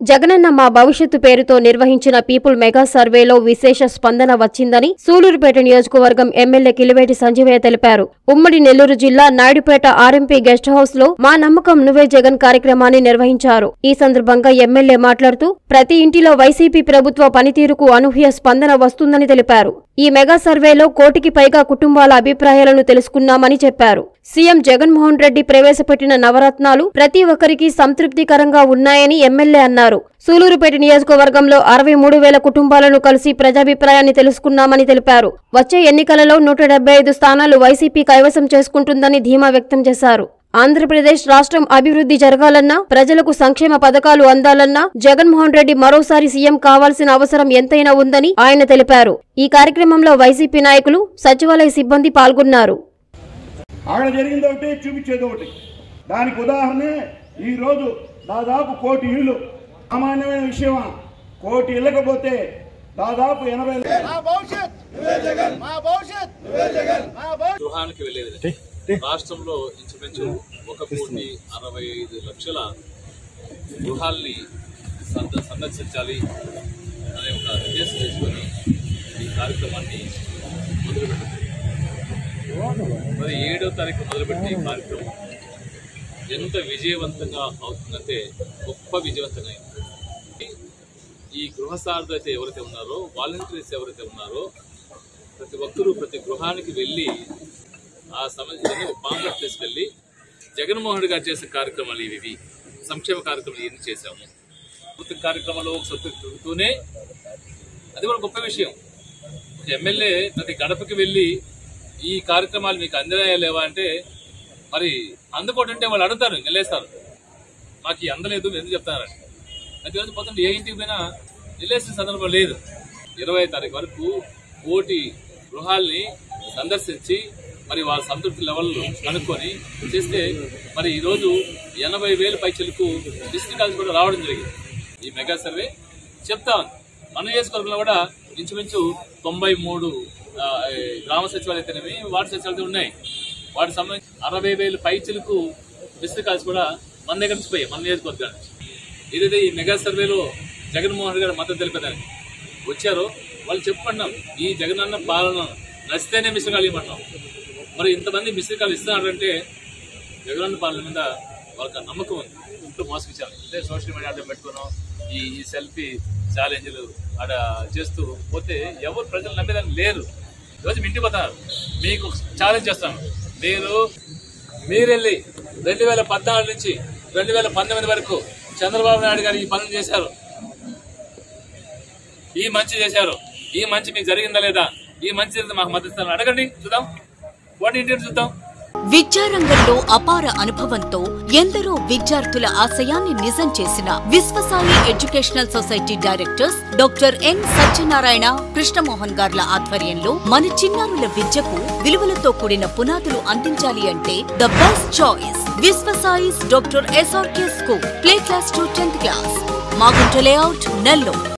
జగనన్న మా భవిష్యత్తు పేరుతో నిర్వహించిన పీపుల్ మెగా సర్వేలో విశేష స్పందన వచ్చిందని సూలూరుపేట నియోజకవర్గం ఎమ్మెల్యే కిలివేటి సంజీవయ్య తెలిపారు ఉమ్మడి నెల్లూరు జిల్లా నాయుడుపేట ఆర్ఎంపీ గెస్ట్ హౌస్ లో మా నమ్మకం నువ్వే జగన్ కార్యక్రమాన్ని నిర్వహించారు ఈ సందర్భంగా ఎమ్మెల్యే మాట్లాడుతూ ప్రతి ఇంటిలో వైసీపీ ప్రభుత్వ పనితీరుకు అనూహ్య స్పందన వస్తుందని తెలిపారు ఈ మెగా సర్వేలో కోటికి పైగా కుటుంబాల అభిప్రాయాలను తెలుసుకున్నామని చెప్పారు సీఎం జగన్మోహన్ రెడ్డి ప్రవేశపెట్టిన నవరత్నాలు ప్రతి ఒక్కరికి సంతృప్తికరంగా ఉన్నాయని ఎమ్మెల్యే అన్నారు సూలూరుపేట నియోజకవర్గంలో అరవై మూడు వేల కుటుంబాలను కలిసి ప్రజాభిప్రాయాన్ని తెలుసుకున్నామని తెలిపారు వచ్చే ఎన్నికలలో నూట డెబ్బై ఐదు స్థానాలు వైసీపీ కైవసం చేసుకుంటుందని ధీమా వ్యక్తం చేశారు ఆంధ్రప్రదేశ్ రాష్ట్రం అభివృద్ధి జరగాలన్నా ప్రజలకు సంక్షేమ పథకాలు అందాలన్నా జగన్మోహన్ రెడ్డి మరోసారి సీఎం కావాల్సిన అవసరం ఎంతైనా ఉందని ఆయన తెలిపారు ఈ కార్యక్రమంలో వైసీపీ నాయకులు సచివాలయ సిబ్బంది పాల్గొన్నారు అక్కడ జరిగింది ఒకటి చూపించేది ఒకటి దానికి ఉదాహరణ ఈరోజు దాదాపు కోటి ఇళ్ళు సామాన్యమైన విషయమా కోటి ఇళ్ళకపోతే దాదాపు ఎనభై మా భవిష్యత్ మా భవిష్యత్ మా భవిష్యత్ గృహానికి వెళ్ళేది రాష్ట్రంలో ఇంచుమించు ఒక కోటి అరవై ఐదు లక్షల గృహాల్ని సంద సందర్శించాలి అనే ఒక ఉద్దేశం తీసుకొని ఈ కార్యక్రమాన్ని మొదలుపెట్టింది మరి ఏడో తారీఖు మొదలుపెట్టి ఈ కార్యక్రమం ఎంత విజయవంతంగా అవుతుందంటే గొప్ప విజయవంతంగా అయింది ఈ గృహ సారథులు అయితే ఎవరైతే ఉన్నారో వాలంటీర్స్ ఎవరైతే ఉన్నారో ప్రతి ఒక్కరూ ప్రతి గృహానికి వెళ్ళి ఆ సమస్యని ఒక పాంప్లెట్ తీసుకెళ్ళి జగన్మోహన్ రెడ్డి గారు చేసిన కార్యక్రమాలు ఇవి ఇవి. సంక్షేమ కార్యక్రమాలు ఇవన్నీ చేశాము ప్రభుత్వ కార్యక్రమాలు సొత్తుతూనే అది కూడా గొప్ప విషయం ఒక ఎమ్మెల్యే ప్రతి గడపకి వెళ్ళి ఈ కార్యక్రమాలు మీకు అందినాయా లేవా అంటే మరి అందుకోటంటే వాళ్ళు అడుగుతారు నిలేస్తారు మాకు ఈ అందలేదు ఎందుకు చెప్తారని ప్రతిరోజు పోతుంటే ఏ ఇంటికి పోయినా నిలేసిన సందర్భం లేదు ఇరవై తారీఖు వరకు కోటి గృహాల్ని సందర్శించి మరి వాళ్ళ సంతృప్తి లెవెల్ కనుక్కొని చేస్తే మరి ఈరోజు ఎనభై వేల పైచలకు డిస్ట్రిక్ట్ కాల్స్ కూడా రావడం జరిగింది ఈ మెగా సర్వే చెప్తా ఉంది మన నియోజకవర్గంలో కూడా ఇంచుమించు తొంభై మూడు ఆ, ఈ గ్రామ సచివాలయతేనేమి వార్డు సచివాలయం ఉన్నాయి వాటికి సంబంధించి అరవై వేల పైచలకు డిస్ట్రిక్ట్ కాల్స్ కూడా మన దగ్గర నుంచి పోయాయి మన నియోజకవర్గానికి ఏదైతే ఈ మెగా సర్వేలో జగన్మోహన్ రెడ్డి గారు మద్దతు తెలిపేదానికి వచ్చారో వాళ్ళు చెప్పుకున్నాం ఈ జగనన్న పాలన నచ్చితేనే మిశ్రకాలు ఇవ్వమంటాం మరి ఇంతమంది మిశ్రకాలు ఇస్తున్నారంటే జగనన్న పాలన మీద వాళ్ళకి ఆ నమ్మకం ఉంది ఇంట్లో మోసగించాలి అంటే సోషల్ మీడియా అడ్డం పెట్టుకున్నాం ఈ ఈ సెల్ఫీ ఛాలెంజ్లు ఆడ చేస్తూ పోతే ఎవరు ప్రజలు నమ్మేదాన్ని లేరు ఈరోజు మీ ఇంటికి పోతారు మీకు ఛాలెంజ్ చేస్తాను మీరు మీరెళ్ళి రెండు వేల పద్నాలుగు నుంచి రెండు వేల పంతొమ్మిది వరకు చంద్రబాబు నాయుడు గారు ఈ పనులు చేశారు ఈ మంచి చేశారు ఈ మంచి మీకు జరిగిందా లేదా ఈ మంచి జరిగితే మాకు మద్దతు ఇస్తారని అడగండి చూద్దాం వాటి ఇంటి చూద్దాం విద్యారంగంలో అపార అనుభవంతో ఎందరో విద్యార్థుల ఆశయాన్ని నిజం చేసిన Viswasai educational society directors doctor N Satyanarayana Krishnamohan గార్ల ఆధ్వర్యంలో మన చిన్నారుల విద్యకు విలువలతో కూడిన పునాదులు అందించాలి అంటే ద బెస్ట్ చాయిస్ విశ్వసాయిస్ doctor SRK school play class to tenth class Magunta layout Nellore